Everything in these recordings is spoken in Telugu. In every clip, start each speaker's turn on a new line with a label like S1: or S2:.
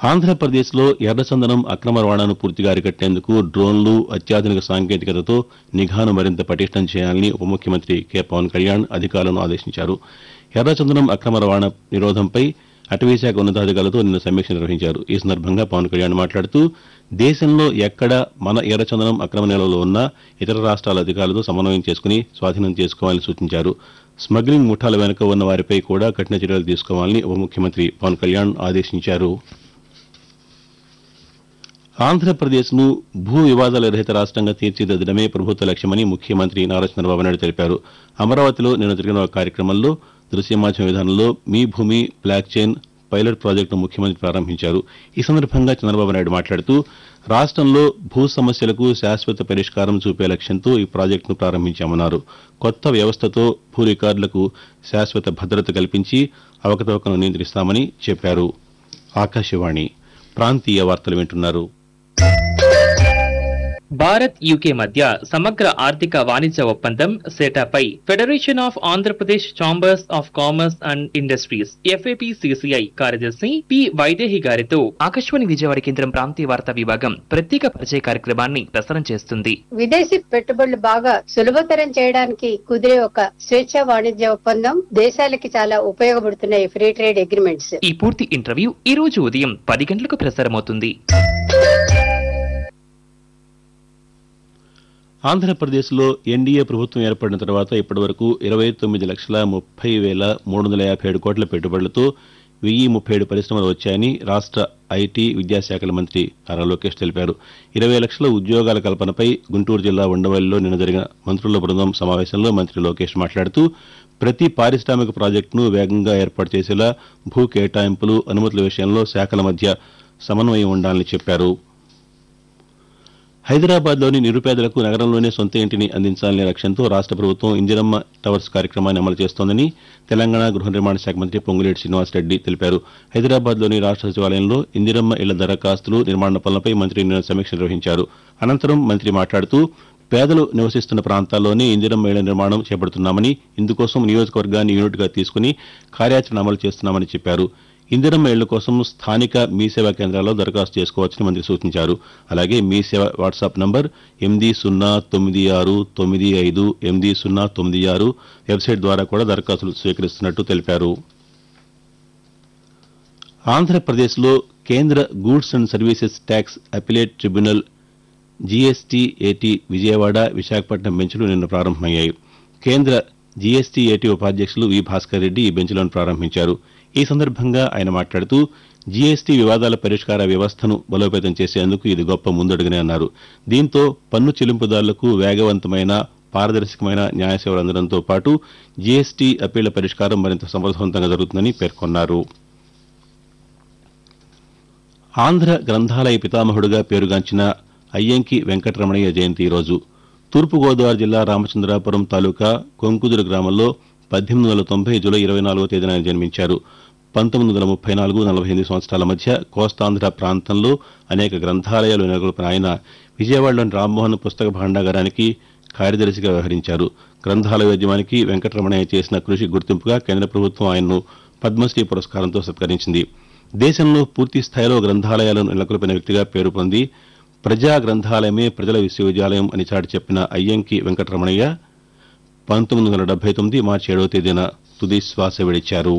S1: ఆంధ్రప్రదేశ్లో ఎర్రచందనం అక్రమ రవాణాను పూర్తిగా అరికట్టేందుకు డ్రోన్లు అత్యాధునిక సాంకేతికతతో నిఘాను మరింత పటిష్టం చేయాలని ఉప ముఖ్యమంత్రి కె పవన్ కళ్యాణ్ అధికారులను ఆదేశించారు ఎర్రచందనం అక్రమ రవాణా నిరోధంపై అటవీశాఖ ఉన్నతాధికారులతో నిన్న సమీక్ష నిర్వహించారు ఈ సందర్భంగా పవన్ కళ్యాణ్ మాట్లాడుతూ దేశంలో ఎక్కడ మన ఎర్రచందనం అక్రమ నిల్వలో ఉన్నా ఇతర రాష్ట్రాల అధికారులతో సమన్వయం చేసుకుని స్వాధీనం చేసుకోవాలని సూచించారు స్మగ్లింగ్ ముఠాల వెనుక ఉన్న వారిపై కూడా కఠిన చర్యలు తీసుకోవాలని ఉప ముఖ్యమంత్రి పవన్ కళ్యాణ్ ఆదేశించారు ఆంధ్రప్రదేశ్ను భూ వివాదాల రహిత రాష్ట్రంగా తీర్చిదిద్దడమే ప్రభుత్వ లక్ష్యమని ముఖ్యమంత్రి నారా చంద్రబాబు నాయుడు తెలిపారు అమరావతిలో నిన్న జరిగిన ఒక కార్యక్రమంలో దృశ్య మాధ్యమ విధానంలో మీ భూమి బ్లాక్ చైన్ పైలట్ ప్రాజెక్టును ముఖ్యమంత్రి ప్రారంభించారు ఈ సందర్భంగా చంద్రబాబు నాయుడు మాట్లాడుతూ రాష్ట్రంలో భూ సమస్యలకు శాశ్వత పరిష్కారం చూపే లక్ష్యంతో ఈ ప్రాజెక్టును ప్రారంభించామన్నారు కొత్త వ్యవస్థతో భూ రికార్డులకు శాశ్వత భద్రత కల్పించి అవకతవకను నియంత్రిస్తామని చెప్పారు ఆకాశవాణి ప్రాంతీయ వార్తలు వింటున్నారు
S2: భారత్ యూకే మధ్య సమగ్ర ఆర్థిక వాణిజ్య ఒప్పందం సెటాపై federation of Andhra Pradesh chambers of commerce and industries F A P C C I కార్యదర్శి పి వైదేహి గారితో ఆకాశవాణి విజయవాడ కేంద్రం ప్రాంతీయ వార్తా విభాగం ప్రత్యేక పరిచయ కార్యక్రమాన్ని ప్రసారం చేస్తుంది
S3: విదేశీ పెట్టుబడులు బాగా సులభతరం చేయడానికి కుదిరే ఒక స్వేచ్ఛ వాణిజ్య ఒప్పందం దేశాలకి చాలా ఉపయోగపడుతున్నాయి ఫ్రీ ట్రేడ్ అగ్రిమెంట్స్
S2: ఈ పూర్తి ఇంటర్వ్యూ ఈ రోజు ఉదయం పది గంటలకు ప్రసారమవుతుంది
S1: ఆంధ్రప్రదేశ్లో ఎన్డీఏ ప్రభుత్వం ఏర్పడిన తర్వాత ఇప్పటివరకు ఇరవై తొమ్మిది లక్షల ముప్పై వేల మూడు వందల యాభై ఏడు కోట్ల పెట్టుబడులతో వెయ్యి ముప్పై ఏడు పరిశ్రమలు వచ్చాయని రాష్ట్ర ఐటీ విద్యాశాఖల మంత్రి నారా లోకేష్ తెలిపారు ఇరవై లక్షల ఉద్యోగాల కల్పనపై గుంటూరు జిల్లా ఉండవల్లిలో నిన్న జరిగిన మంత్రుల బృందం సమావేశంలో మంత్రి లోకేష్ మాట్లాడుతూ ప్రతి పారిశ్రామిక ప్రాజెక్టును వేగంగా ఏర్పాటు చేసేలా భూ కేటాయింపులు అనుమతుల విషయంలో శాఖల మధ్య సమన్వయం ఉండాలని చెప్పారు హైదరాబాద్లోని నిరుపేదలకు నగరంలోనే సొంత ఇంటిని అందించాలనే లక్ష్యంతో రాష్ట్ర ప్రభుత్వం ఇందిరమ్మ టవర్స్ కార్యక్రమాన్ని అమలు చేస్తోందని తెలంగాణ గృహ నిర్మాణ శాఖ మంత్రి పొంగులేటి శ్రీనివాసరెడ్డి తెలిపారు హైదరాబాద్లోని రాష్ట్ర సచివాలయంలో ఇందిరమ్మ ఇళ్ల దరఖాస్తులు నిర్మాణ పనులపై మంత్రి నిన్న సమీక్ష నిర్వహించారు అనంతరం మంత్రి మాట్లాడుతూ పేదలు నివసిస్తున్న ప్రాంతాల్లోనే ఇందిరమ్మ ఇళ్ల నిర్మాణం చేపడుతున్నామని ఇందుకోసం నియోజకవర్గాన్ని యూనిట్గా తీసుకుని కార్యాచరణ అమలు చేస్తున్నామని చెప్పారు ఇందిరమ్మ ఇళ్ల కోసం స్థానిక మీ సేవా కేంద్రాల్లో దరఖాస్తు చేసుకోవచ్చని మంత్రి సూచించారు అలాగే మీ సేవ వాట్సాప్ నంబర్ ఎనిమిది సున్నా తొమ్మిది ఆరు తొమ్మిది ఐదు ఎనిమిది సున్నా తొమ్మిది ఆరు వెబ్సైట్ ద్వారా కూడా దరఖాస్తులు స్వీకరిస్తున్నట్టు తెలిపారు ఆంధ్రప్రదేశ్లో కేంద్ర goods and services tax appellate tribunal G S T A T Vijayawada Visakhapatnam బెంచ్లు నిన్న ప్రారంభమయ్యాయి కేంద్ర జీఎస్టీఏటీ ఉపాధ్యక్షులు వి భాస్కర్ రెడ్డి ఈ బెంచ్లను ప్రారంభించారు ఈ సందర్భంగా ఆయన మాట్లాడుతూ జీఎస్టీ వివాదాల పరిష్కార వ్యవస్థను బలోపేతం చేసేందుకు ఇది గొప్ప ముందడుగునే అన్నారు దీంతో పన్ను చెల్లింపుదారులకు వేగవంతమైన పారదర్శకమైన న్యాయ సేవలు అందడంతో పాటు జీఎస్టీ అప్పీళ్ల పరిష్కారం మరింత సమర్థవంతంగా జరుగుతుందని పేర్కొన్నారు ఆంధ్ర గ్రంథాలయ పితామహుడుగా పేరుగాంచిన అయ్యంకి వెంకటరమణయ్య జయంతి ఈరోజు తూర్పుగోదావరి జిల్లా రామచంద్రాపురం తాలూకా కొంకుదురు గ్రామంలో పద్దెనిమిది వందల తొంభై జూలై ఇరవై నాలుగో తేదీన ఆయన జన్మించారు పంతొమ్మిది వందల ముప్పై నాలుగు నలభై ఎనిమిది సంవత్సరాల మధ్య కోస్తాంధ్ర ప్రాంతంలో అనేక గ్రంథాలయాలు నెలకొల్పిన ఆయన విజయవాడలోని రామ్మోహన్ పుస్తక భాండాగారానికి కార్యదర్శిగా వ్యవహరించారు గ్రంథాలయోద్యమానికి వెంకటరమణయ్య చేసిన కృషి గుర్తింపుగా కేంద్ర ప్రభుత్వం ఆయన్ను పద్మశ్రీ పురస్కారంతో సత్కరించింది దేశంలో పూర్తి స్థాయిలో గ్రంథాలయాలను నెలకొల్పిన వ్యక్తిగా పేరు పొంది ప్రజా గ్రంథాలయమే ప్రజల విశ్వవిద్యాలయం అని చాటి చెప్పిన అయ్యంకి వెంకటరమణయ్య పంతొమ్మిది వందల డెబ్బై తొమ్మిది మార్చి ఏడవ తేదీన తుది శ్వాస విడిచారు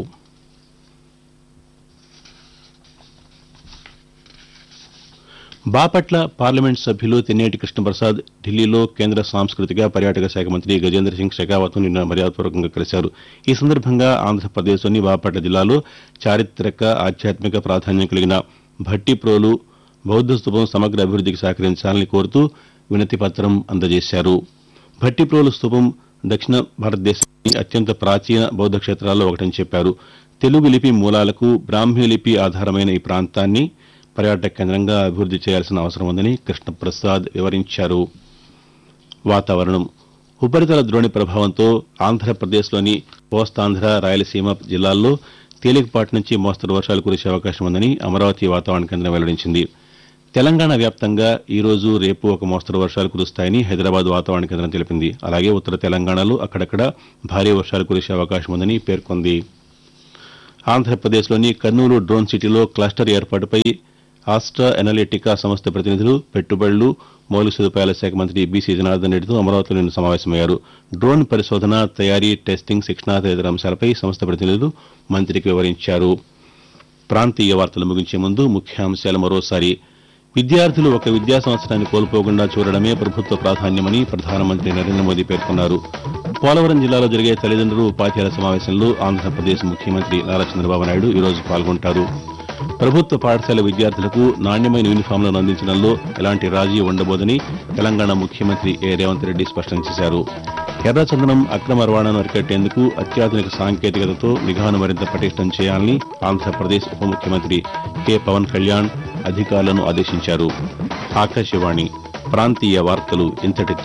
S1: బాపట్ల పార్లమెంట్ సభ్యులు తెన్నేటి కృష్ణప్రసాద్ ఢిల్లీలో కేంద్ర సాంస్కృతిక పర్యాటక శాఖ మంత్రి గజేంద్ర సింగ్ షెకావత్ను నిన్న మర్యాదపూర్వకంగా కలిశారు ఈ సందర్భంగా ఆంధ్రప్రదేశ్లోని బాపట్ల జిల్లాలో చారిత్రక ఆధ్యాత్మిక ప్రాధాన్యం కలిగిన భట్టిప్రోలు బౌద్ధ స్తూపం సమగ్ర అభివృద్ధికి సహకరించాలని కోరుతూ వినతి పత్రం అందజేశారు భట్టిప్రోలు స్తూపం దక్షిణ భారతదేశంలోని అత్యంత ప్రాచీన బౌద్ధ క్షేత్రాల్లో ఒకటని చెప్పారు తెలుగు లిపి మూలాలకు బ్రాహ్మీ లిపి ఆధారమైన ఈ ప్రాంతాన్ని పర్యాటక కేంద్రంగా అభివృద్ధి చేయాల్సిన అవసరం ఉందని కృష్ణప్రసాద్ వివరించారు వాతావరణం ఉపరితల ద్రోణి ప్రభావంతో ఆంధ్రప్రదేశ్లోని కోస్తాంధ్ర రాయలసీమ జిల్లాల్లో తేలికపాటి నుంచి మోస్తరు వర్షాలు కురిసే అవకాశం ఉందని అమరావతి వాతావరణ కేంద్రం వెల్లడించింది తెలంగాణ వ్యాప్తంగా ఈ రోజు రేపు ఒక మోస్తరు వర్షాలు కురుస్తాయని హైదరాబాద్ వాతావరణ కేంద్రం తెలిపింది అలాగే ఉత్తర తెలంగాణలో అక్కడక్కడ భారీ వర్షాలు కురిసే అవకాశం ఉందని పేర్కొంది ఆంధ్రప్రదేశ్లోని కర్నూలు డ్రోన్ సిటీలో క్లస్టర్ ఏర్పాటుపై ఆస్ట్రా ఎనలిటికా సంస్థ ప్రతినిధులు పెట్టుబడులు మౌలిక సదుపాయాల శాఖ మంత్రి బీసీ జనార్దన్ రెడ్డితో అమరావతిలో నిన్న సమావేశమయ్యారు డ్రోన్ పరిశోధన తయారీ టెస్టింగ్ శిక్షణ తదితర అంశాలపై సంస్థ ప్రతినిధులు మంత్రికి వివరించారు ప్రాంతీయ వార్తలు ముగించే ముందు ముఖ్యాంశాలు మరోసారి విద్యార్థులు ఒక విద్యా సంవత్సరాన్ని కోల్పోకుండా చూడడమే ప్రభుత్వ ప్రాధాన్యమని ప్రధానమంత్రి నరేంద్ర మోదీ పేర్కొన్నారు పోలవరం జిల్లాలో జరిగే తల్లిదండ్రులు ఉపాధ్యాయుల సమావేశంలో ఆంధ్రప్రదేశ్ ముఖ్యమంత్రి నారా చంద్రబాబు నాయుడు ఈరోజు పాల్గొంటారు ప్రభుత్వ పాఠశాల విద్యార్థులకు నాణ్యమైన యూనిఫామ్లను అందించడంలో ఎలాంటి రాజీ ఉండబోదని తెలంగాణ ముఖ్యమంత్రి ఏ రేవంత్ రెడ్డి స్పష్టం చేశారు ఎర్రచందనం అక్రమ రవాణాను అరికట్టేందుకు అత్యాధునిక సాంకేతికతతో నిఘాను మరింత పటిష్టం చేయాలని ఆంధ్రప్రదేశ్ ఉప ముఖ్యమంత్రి కె పవన్ కళ్యాణ్ అధికారులను ఆదేశించారు ఆకాశవాణి ప్రాంతీయ వార్తలు ఇంతటితో